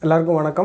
எல்லாருக்கும் வணக்கம்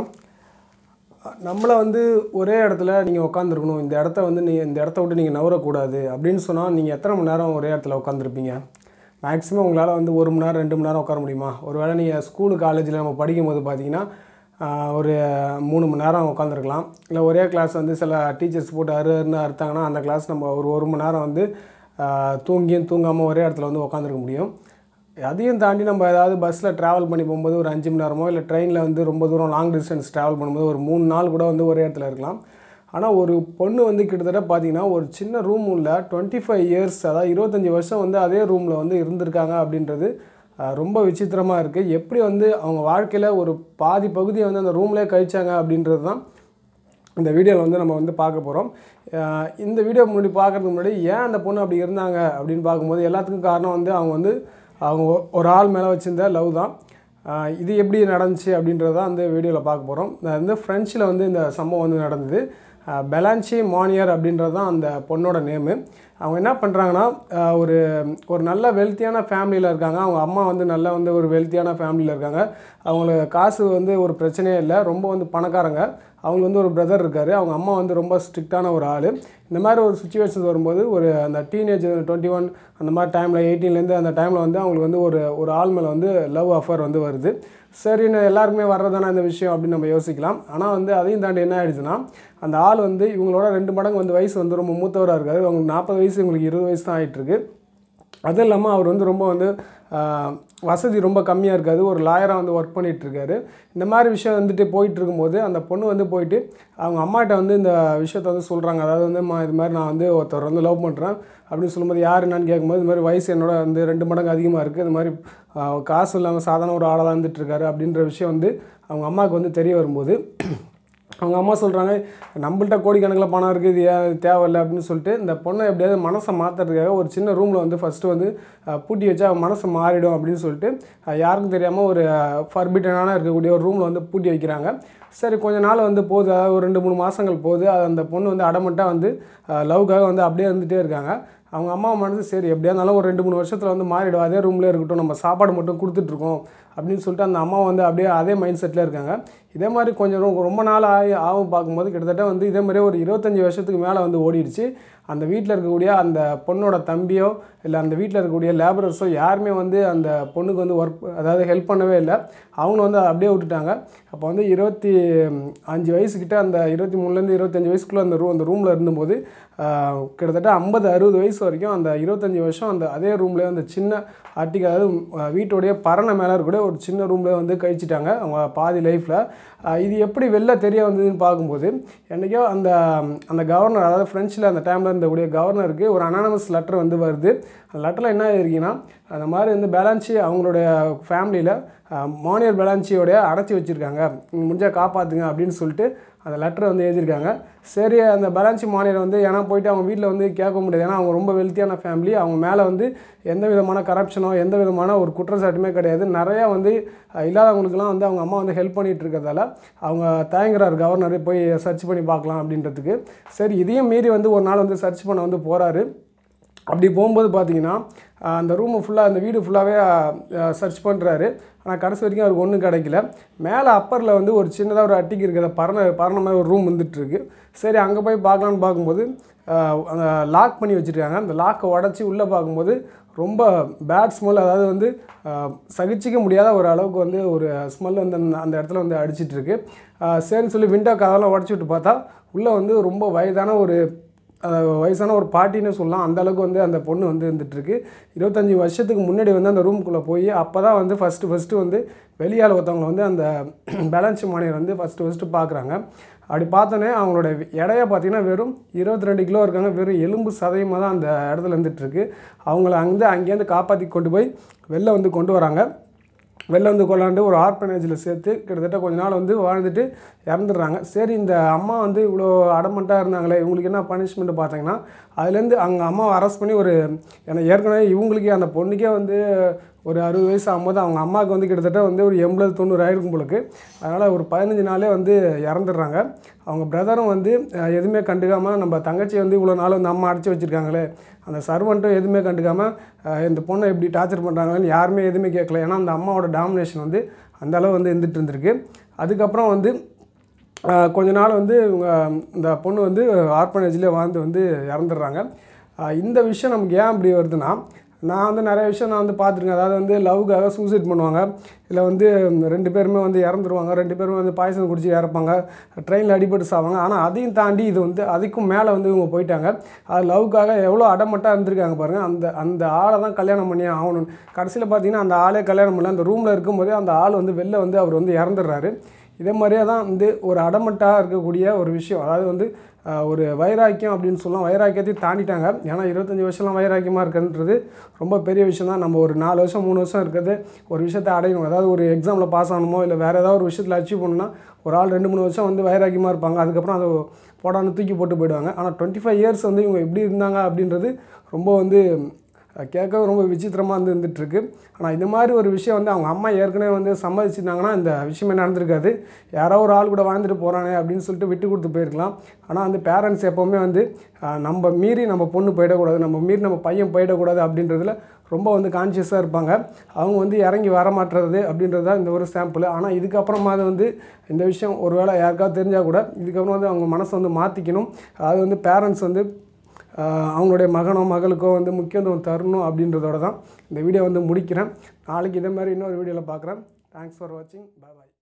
நம்மளை வந்து ஒரே இடத்துல நீங்கள் உட்காந்துருக்கணும் இந்த இடத்த வந்து நீ இந்த இடத்த விட்டு நீங்கள் நவரக்கூடாது அப்படின்னு சொன்னால் நீங்கள் எத்தனை மணி நேரம் ஒரே இடத்துல உட்காந்துருப்பீங்க மேக்ஸிமம் உங்களால் வந்து ஒரு மணி நேரம் ரெண்டு மணி நேரம் உட்கார முடியுமா ஒருவேளை நீங்கள் ஸ்கூலு காலேஜில் நம்ம படிக்கும்போது பார்த்தீங்கன்னா ஆஹ், ஒரு மூணு மணி நேரம் உட்காந்துருக்கலாம் இல்லை ஒரே கிளாஸ் வந்து சில டீச்சர்ஸ் போட்டு அரு அருன்னு அறுத்தாங்கன்னா அந்த கிளாஸ் நம்ம ஒரு ஒரு மணி நேரம் வந்து ஆஹ், தூங்கியும் தூங்காமல் ஒரே இடத்துல வந்து உட்காந்துருக்க முடியும் அதையும் தாண்டி நம்ம ஏதாவது பஸ்ஸில் ட்ராவல் பண்ணி போகும்போது ஒரு அஞ்சு மணி நேரமோ இல்லை ட்ரெயினில் வந்து ரொம்ப தூரம் லாங் டிஸ்டன்ஸ் ட்ராவல் பண்ணும்போது ஒரு மூணு நாள் கூட வந்து ஒரே இடத்துல இருக்கலாம் ஆனால் ஒரு பொண்ணு வந்து கிட்டத்தட்ட பார்த்தீங்கன்னா ஒரு சின்ன ரூம் உள்ள டுவெண்ட்டி ஃபைவ் இயர்ஸ் அதாவது இருபத்தஞ்சி வருஷம் வந்து அதே ரூமில் வந்து இருந்திருக்காங்க அப்படின்றது அஹ், ரொம்ப விசித்திரமாக இருக்குது எப்படி வந்து அவங்க வாழ்க்கையில் ஒரு பாதி பகுதியை வந்து அந்த ரூம்லேயே கழிச்சாங்க அப்படின்றது தான் இந்த வீடியோவில் வந்து நம்ம வந்து பார்க்க போகிறோம் இந்த வீடியோ முன்னாடி பார்க்கறதுக்கு முன்னாடி ஏன் அந்த பொண்ணு அப்படி இருந்தாங்க அப்படின்னு பார்க்கும்போது எல்லாத்துக்கும் காரணம் வந்து அவங்க வந்து அவங்க ஒ- ஒரு ஆள் மேலே வச்சிருந்த லவ் தான் ஆஹ் இது எப்படி நடந்துச்சு அப்படின்றத தான் அந்த வீடியோவில் பார்க்க போகிறோம் வந்து ஃப்ரெஞ்சில் வந்து இந்த சம்பவம் வந்து நடந்தது பெலான்சி மானியர் அப்படின்றது தான் அந்த பொண்ணோட நேமு அவங்க என்ன பண்ணுறாங்கன்னா ஒரு ஒரு நல்ல வெல்த்தியான ஃபேமிலியில் இருக்காங்க அவங்க அம்மா வந்து நல்ல வந்து ஒரு வெல்த்தியான ஃபேமிலியில் இருக்காங்க அவங்களுக்கு காசு வந்து ஒரு பிரச்சனையே இல்லை ரொம்ப வந்து பணக்காரங்க அவங்களுக்கு வந்து ஒரு பிரதர் இருக்கார் அவங்க அம்மா வந்து ரொம்ப ஸ்ட்ரிக்டான ஒரு ஆள் இந்த மாதிரி ஒரு சுச்சுவேஷன்ஸ் வரும்போது ஒரு அந்த டீனேஜ் டுவெண்ட்டி ஒன் அந்த மாதிரி டைமில் எயிட்டீன்லேருந்து அந்த டைமில் வந்து அவங்களுக்கு வந்து ஒரு ஒரு ஆள் மேலே வந்து லவ் அஃபேர் வந்து வருது சரின்னு எல்லாருக்குமே வர்றதானே இந்த விஷயம் அப்படின்னு நம்ம யோசிக்கலாம் ஆனால் வந்து அதையும் தாண்டி என்ன ஆயிடுச்சுன்னா அந்த ஆள் வந்து இவங்களோட ரெண்டு மடங்கு வந்து வயசு வந்து ரொம்ப மூத்தவராக இருக்காரு அவங்களுக்கு நாற்பது வயசு இவங்களுக்கு இருபது வயசு தான் ஆகிட்டுருக்கு அதுவும் இல்லாமல் அவர் வந்து ரொம்ப வந்து ஆஹ், வசதி ரொம்ப கம்மியாக இருக்காது ஒரு லாயராக வந்து ஒர்க் பண்ணிட்டு இருக்காரு இந்த மாதிரி விஷயம் வந்துட்டு போயிட்டு இருக்கும்போது அந்த பொண்ணு வந்து போயிட்டு அவங்க அம்மாட்ட வந்து இந்த விஷயத்த வந்து சொல்கிறாங்க அதாவது வந்து "அம்மா, இது மாதிரி நான் வந்து ஒருத்தர் வந்து லவ் பண்ணுறேன் அப்படின்னு சொல்லும்போது யார் என்னன்னு கேட்கும்போது இது மாதிரி வயசு என்னோட வந்து ரெண்டு மடங்கு அதிகமாக இருக்குது இது மாதிரி ஆஹ், காசு இல்லாமல் சாதாரண ஒரு ஆளாக வந்துட்டு இருக்காரு அப்படின்ற விஷயம் வந்து அவங்க அம்மாவுக்கு வந்து தெரிய வரும்போது அவங்க அம்மா சொல்கிறாங்க நம்மள்ட்ட கோடிக்கணக்கில் பணம் இருக்குது இது ஏன் இது தேவையில்லை அப்படின்னு சொல்லிட்டு இந்த பொண்ணை எப்படியாவது மனசை மாற்றுறதுக்காக ஒரு சின்ன ரூமில் வந்து ஃபஸ்ட்டு வந்து அஹ், பூட்டி வச்சா அவன் மனசு மாறிடும் அப்படின்னு சொல்லிட்டு அஹ், யாருக்கும் தெரியாமல் ஒரு ஃபர்பிட்டனான இருக்கக்கூடிய ஒரு ரூமில் வந்து பூட்டி வைக்கிறாங்க சரி கொஞ்ச நாள் வந்து போகுது அதாவது ஒரு ரெண்டு மூணு மாதங்கள் போகுது அது அந்த பொண்ணு வந்து அடமட்டாக வந்து லவ்க்காக வந்து அப்படியே இருந்துகிட்டே இருக்காங்க அவங்க அம்மா மனசு சரி எப்படியா இருந்தாலும் ஒரு ரெண்டு மூணு வருஷத்தில் வந்து மாறிடும் அதே ரூம்லேயே இருக்கட்டும் நம்ம சாப்பாடு மட்டும் கொடுத்துட்ருக்கோம் அப்படின்னு சொல்லிட்டு அந்த அம்மா வந்து அப்படியே அதே மைண்ட் செட்டில் இருக்காங்க இதே மாதிரி கொஞ்சம் ரொம்ப- ரொம்ப நாள் ஆகி ஆகும் பார்க்கும்போது கிட்டத்தட்ட வந்து இதே மாதிரியே ஒரு இருபத்தஞ்சி வருஷத்துக்கு மேலே வந்து ஓடிடுச்சு அந்த வீட்டில் இருக்கக்கூடிய அந்த பொண்ணோட தம்பியோ இல்லை அந்த வீட்டில் இருக்கக்கூடிய லேபரர்ஸோ யாருமே வந்து அந்த பொண்ணுக்கு வந்து ஒர்க் அதாவது ஹெல்ப் பண்ணவே இல்லை அவங்களும் வந்து அப்படியே விட்டுட்டாங்க அப்போ வந்து இருபத்தி அஞ்சு வயசுக்கிட்ட அந்த இருபத்தி மூணுலேருந்து இருபத்தஞ்சி வயசுக்குள்ளே அந்த ரூ அந்த ரூமில் இருந்தபோது ஆஹ், கிட்டத்தட்ட ஐம்பது அறுபது வயசு வரைக்கும் அந்த இருபத்தஞ்சி வருஷம் அந்த அதே ரூம்லேயே அந்த சின்ன ஆர்டிக் அதாவது ஆஹ், வீட்டுடைய பரணை மேலே இருக்கக்கூடிய ஒரு சின்ன ரூம்லேயே வந்து கழிச்சிட்டாங்க அவங்க பாதி லைஃப்பில் இது எப்படி வெளில தெரிய வந்ததுன்னு பார்க்கும்போது என்றைக்கோ அந்த அந்த கவர்னர் அதாவது ஃப்ரெஞ்சில் அந்த டைமில் இருந்தக்கூடிய கவர்னருக்கு ஒரு அனானமஸ் லெட்டர் வந்து வருது அந்த லெட்டரில் என்ன இருக்குன்னா அந்த மாதிரி வந்து பேலான்சி அவங்களுடைய ஃபேமிலியில் மானியர் பேலான்சியோடைய அடைச்சி வச்சுருக்காங்க முடிஞ்சால் காப்பாற்றுங்க அப்படின்னு சொல்லிட்டு அந்த லெட்டரை வந்து எழுதியிருக்காங்க சரி அந்த பேலான்சி மானியர் வந்து ஏன்னா போயிட்டு அவங்க வீட்டில் வந்து கேட்க முடியாது ஏன்னா அவங்க ரொம்ப வெல்த்தியான ஃபேமிலி அவங்க மேலே வந்து எந்த விதமான கரப்ஷனோ எந்த விதமான ஒரு குற்றச்சாட்டுமே கிடையாது நிறையா வந்து அஹ், இல்லாதவங்களுக்குலாம் வந்து அவங்க அம்மா வந்து ஹெல்ப் பண்ணிட்டு இருக்கிறதால அவங்க தயங்குறாரு கவர்னர் போய் சர்ச் பண்ணி பார்க்கலாம் அப்படின்றதுக்கு சரி இதையும் மீறி வந்து ஒரு நாள் வந்து சர்ச் பண்ண வந்து போகிறாரு அப்படி போகும்போது பார்த்தீங்கன்னா ஆஹ், அந்த ரூமு ஃபுல்லாக அந்த வீடு ஃபுல்லாகவே சர்ச் பண்ணுறாரு ஆனால் கடைசி வரைக்கும் அவருக்கு ஒன்றும் கிடைக்கல மேலே அப்பரில் வந்து ஒரு சின்னதாக ஒரு அட்டிக்கு இருக்கிற பரண பரண மாதிரி ஒரு ரூம் வந்துட்டுருக்கு சரி அங்கே போய் பார்க்கலான்னு பார்க்கும்போது ஆஹ், அந்த லாக் பண்ணி வச்சுருக்காங்க அந்த லாக்கை உடச்சி உள்ளே பார்க்கும்போது ரொம்ப பேட் ஸ்மெல் அதாவது வந்து ஆஹ், சகிச்சிக்க முடியாத ஒரு அளவுக்கு வந்து ஒரு ஸ்மெல் வந்து அந்த அந்த இடத்துல வந்து அடிச்சிட்டு இருக்கு ஆஹ், சரின்னு சொல்லி விண்டோ கதவெல்லாம் உடச்சி விட்டு பார்த்தா உள்ளே வந்து ரொம்ப வயதான ஒரு அஹ் வயசான ஒரு பாட்டின்னு சொல்லலாம் அந்த அளவுக்கு வந்து அந்த பொண்ணு வந்து இருந்துகிட்ருக்கு இருபத்தஞ்சி வருஷத்துக்கு முன்னாடி வந்து அந்த ரூம்குள்ளே போய் அப்போ தான் வந்து ஃபஸ்ட்டு ஃபஸ்ட்டு வந்து வெளியால் ஒருத்தவங்களை வந்து அந்த பேலன்ஸ் மானியர் வந்து ஃபஸ்ட்டு ஃபஸ்ட்டு பார்க்குறாங்க அப்படி பார்த்தோன்னே அவங்களோட எடையை பார்த்தீங்கன்னா வெறும் இருபத்தி ரெண்டு கிலோ இருக்காங்க வெறும் எலும்பு சதயமாக தான் அந்த இடத்துல இருந்துகிட்ருக்கு அவங்கள அங்கே அங்கேருந்து காப்பாற்றி கொண்டு போய் வெளில வந்து கொண்டு வராங்க வெளில வந்து கொண்டாந்து ஒரு ஆர்பனேஜில் சேர்த்து கிட்டத்தட்ட கொஞ்ச நாள் வந்து வாழ்ந்துட்டு இறந்துடுறாங்க சரி இந்த அம்மா வந்து இவ்வளோ அடமெண்ட்டாக இருந்தாங்களே இவங்களுக்கு என்ன பனிஷ்மெண்ட் பார்த்தீங்கன்னா அதுலேருந்து அங்கே அம்மாவை அரெஸ்ட் பண்ணி ஒரு ஏன்னா ஏற்கனவே இவங்களுக்கே அந்த பொண்ணுக்கே வந்து ஒரு அறுபது வயசு ஆகும்போது அவங்க அம்மாவுக்கு வந்து கிட்டத்தட்ட வந்து ஒரு எண்பது தொண்ணூறு ஆயிருக்கும் போலுக்கு அதனால் ஒரு பதினஞ்சு நாளே வந்து இறந்துடுறாங்க அவங்க பிரதரும் வந்து அஹ், எதுவுமே கண்டுக்காமல் நம்ம தங்கச்சி வந்து இவ்வளோ நாள் வந்து அம்மா அடைச்சி வச்சுருக்காங்களே அந்த சர்வெண்ட்டும் எதுவுமே கண்டுக்காமல் அஹ், இந்த பொண்ணை இப்படி டார்ச்சர் பண்ணுறாங்கன்னு யாருமே எதுவுமே கேட்கல ஏன்னா அந்த அம்மாவோட டாமினேஷன் வந்து அந்த அளவு வந்து இருந்துட்டு இருந்திருக்கு அதுக்கப்புறம் வந்து ஆஹ் கொஞ்ச நாள் வந்து இவங்க இந்த பொண்ணு வந்து ஆர்பனேஜ்லேயே வாழ்ந்து வந்து இறந்துடுறாங்க ஆஹ் இந்த விஷயம் நமக்கு ஏன் இப்படி வருதுன்னா நான் வந்து நிறைய விஷயம் நான் வந்து பார்த்துருக்கேன் அதாவது வந்து லவ்க்காக சூசைட் பண்ணுவாங்க இல்லை வந்து ரெண்டு பேருமே வந்து இறந்துருவாங்க ரெண்டு பேருமே வந்து பாய்சன் குடிச்சு இறப்பாங்க ட்ரெயினில் அடிபட்டு சாவாங்க ஆனால் அதையும் தாண்டி இது வந்து அதுக்கும் மேலே வந்து இவங்க போயிட்டாங்க அது லவ்க்காக எவ்வளோ அடமட்டாக இருந்திருக்காங்க பாருங்கள் அந்த அந்த ஆளை தான் கல்யாணம் பண்ணி ஆகணும் கடைசியில் பார்த்தீங்கன்னா அந்த ஆளே கல்யாணம் பண்ணல அந்த ரூமில் இருக்கும்போதே அந்த ஆள் வந்து வெளில வந்து அவர் வந்து இறந்துடுறாரு இதே மாதிரியே தான் வந்து ஒரு அடமட்டாக இருக்கக்கூடிய ஒரு விஷயம் அதாவது வந்து ஆஹ், ஒரு வைராக்கியம் அப்படின்னு சொல்லலாம் வைராக்கியத்தையும் தாண்டிட்டாங்க ஏன்னா இருபத்தஞ்சி வருஷம்லாம் வைராக்கியமாக இருக்குன்றது ரொம்ப பெரிய விஷயம் தான் நம்ம ஒரு நாலு வருஷம் மூணு வருஷம் இருக்கிறது ஒரு விஷயத்தை அடையணும் அதாவது ஒரு எக்ஸாமில் பாஸ் ஆகணுமோ இல்லை வேறு ஏதாவது ஒரு விஷயத்தில் அச்சீவ் பண்ணணும்னா ஒரு ஆள் ரெண்டு மூணு வருஷம் வந்து வைராக்கியமாக இருப்பாங்க அதுக்கப்புறம் அதை போடான்னு தூக்கி போட்டு போயிடுவாங்க ஆனால் டுவெண்ட்டி ஃபைவ் இயர்ஸ் வந்து இவங்க எப்படி இருந்தாங்க அப்படின்றது ரொம்ப வந்து அது கேட்கவே ரொம்ப விசித்திரமாக வந்து இருந்துகிட்ருக்கு ஆனால் இந்த மாதிரி ஒரு விஷயம் வந்து அவங்க அம்மா ஏற்கனவே வந்து சம்மதிச்சிருந்தாங்கன்னா இந்த விஷயமே நடந்திருக்காது யாரோ ஒரு ஆள் கூட வாழ்ந்துட்டு போகிறானே அப்படின்னு சொல்லிட்டு விட்டு கொடுத்து போயிருக்கலாம் ஆனால் வந்து பேரண்ட்ஸ் எப்போவுமே வந்து ஆஹ், நம்ம மீறி நம்ம பொண்ணு போயிடக்கூடாது நம்ம மீறி நம்ம பையன் போயிடக்கூடாது அப்படின்றதுல ரொம்ப வந்து கான்சியஸாக இருப்பாங்க அவங்க வந்து இறங்கி வர மாட்டுறது அப்படின்றது தான் இந்த ஒரு சாம்பிள் ஆனால் இதுக்கப்புறமா அது வந்து இந்த விஷயம் ஒருவேளை யாருக்காவது தெரிஞ்சால் கூட இதுக்கப்புறம் வந்து அவங்க மனசை வந்து மாற்றிக்கணும் அது வந்து பேரண்ட்ஸ் வந்து ஆஹ் அவங்களுடைய மகனோ மகளுக்கோ வந்து முக்கியத்துவம் தரணும் அப்படின்றதோட தான் இந்த வீடியோ வந்து முடிக்கிறேன் நாளைக்கு இதே மாதிரி இன்னொரு வீடியோவில் பார்க்குறேன் தேங்க்ஸ் ஃபார் வாட்சிங் பாய் பாய்